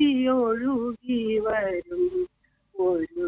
ഒഴുകി വരും ഒരു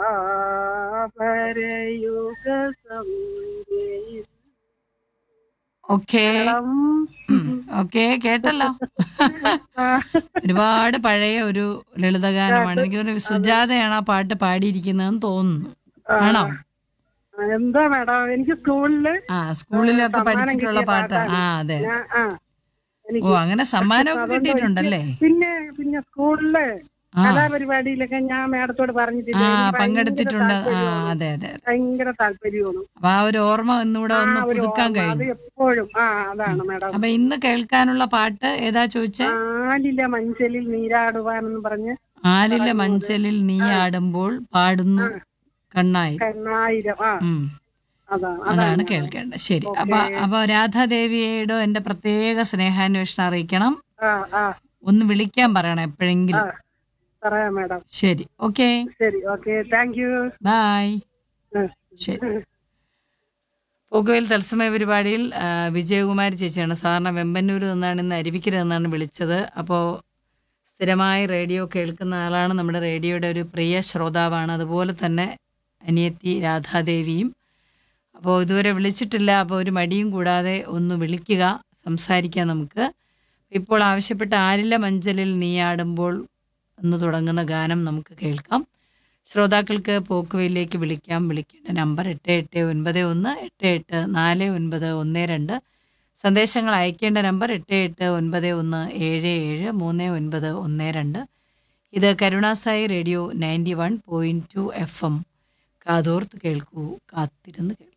ദ്വാപരയുഗ സന്ധ്യയിൽ ഓക്കെ ഓക്കെ കേട്ടല്ലോ ഒരുപാട് പഴയ ഒരു ലളിതഗാനമാണ് എനിക്ക് തോന്നുന്നു സുജാതയാണ് ആ പാട്ട് പാടിയിരിക്കുന്നതെന്ന് തോന്നുന്നു ആണോ എന്താ മാഡം എനിക്ക് സ്കൂളില് ആ സ്കൂളിലൊക്കെ സമ്മാനം പഠിച്ചിട്ടുള്ള കിട്ടിയ പാട്ട് പാട്ടാണ്. ആ അതെ ഞാൻ- ആ എനിക്ക് ഓ അങ്ങനെ സമ്മാനമൊക്കെ അതുകൊണ്ട് കിട്ടിയിട്ടുണ്ടല്ലേ പിന്നെ പിന്നെ സ്കൂളില് ആ കലാപരിപാടിയിലൊക്കെ ഞാൻ മാഡത്തോട് പറഞ്ഞിട്ടില്ല ആ എനിക്ക് ഭയങ്കര പങ്കെടുത്തിട്ടുണ്ട് ആ താല്പര്യമാണ്. അതെ അതെ അതെ ഭയങ്കര താല്പര്യമാണ് അപ്പൊ ആ ഒരു ഓർമ്മ ഒന്നുകൂടെ ഒന്ന് ആ, ഒരു പുതുക്കാൻ ഓർമ്മ. അത് കഴിഞ്ഞു എപ്പോഴും ആ അതാണ് മാഡം അപ്പൊ ഇന്ന് കേൾക്കാനുള്ള പാട്ട് ഏതാ ചോദിച്ചേ ആലില മഞ്ചലിൽ നീരാടുവാനെന്ന് പറഞ്ഞ് ആലില മഞ്ചലിൽ നീ ആടുമ്പോൾ പാടുന്നു കണ്ണായി കണ്ണായിരം ആ ഉം അതാണ് അതാണ് കേൾക്കേണ്ടത് ശരി അപ്പൊ അപ്പൊ രാധാദേവിയോട് എന്റെ പ്രത്യേക സ്നേഹാന്വേഷണം അറിയിക്കണം ആ ആ ഒന്ന് വിളിക്കാൻ പറയണം എപ്പോഴെങ്കിലും പറയാം മാഡം ശരി ഓക്കെ ശരി ഓക്കെ താങ്ക് യു ബായ് ശരി പോക്കുവയിൽ തത്സമയ പരിപാടിയിൽ ആ, വിജയകുമാരി ചേച്ചിയാണ് സാറിന് വെമ്പന്നൂർ നിന്നാണ് ഇന്ന് അരുവിക്കര നിന്നാണ് വിളിച്ചത് അപ്പോൾ സ്ഥിരമായി റേഡിയോ കേൾക്കുന്ന ആളാണ് നമ്മുടെ റേഡിയോയുടെ ഒരു പ്രിയ ശ്രോതാവാണ് അതുപോലെ തന്നെ അനിയത്തി രാധാദേവിയും അപ്പോൾ ഇതുവരെ വിളിച്ചിട്ടില്ല അപ്പോൾ ഒരു മടിയും കൂടാതെ ഒന്ന് വിളിക്കുക സംസാരിക്കാം നമുക്ക് ഇപ്പോൾ ആവശ്യപ്പെട്ട ആരില്ല മഞ്ചലിൽ നീയാടുമ്പോൾ എന്ന് തുടങ്ങുന്ന ഗാനം നമുക്ക് കേൾക്കാം ശ്രോതാക്കൾക്ക് പോക്കുവയിലേക്ക് വിളിക്കാം വിളിക്കേണ്ട നമ്പർ എട്ട് എട്ട് ഒൻപത് ഒന്ന് എട്ട് എട്ട് നാല് ഒൻപത് ഒന്ന് രണ്ട് സന്ദേശങ്ങൾ അയക്കേണ്ട നമ്പർ എട്ട് എട്ട് ഒൻപത് ഒന്ന് ഏഴ് ഏഴ് മൂന്ന് ഒൻപത് ഒന്ന് രണ്ട് ഇത് Karunasai radio ninety one point two F M കാതോർത്ത് കേൾക്കൂ കാത്തിരുന്ന് കേൾക്കൂ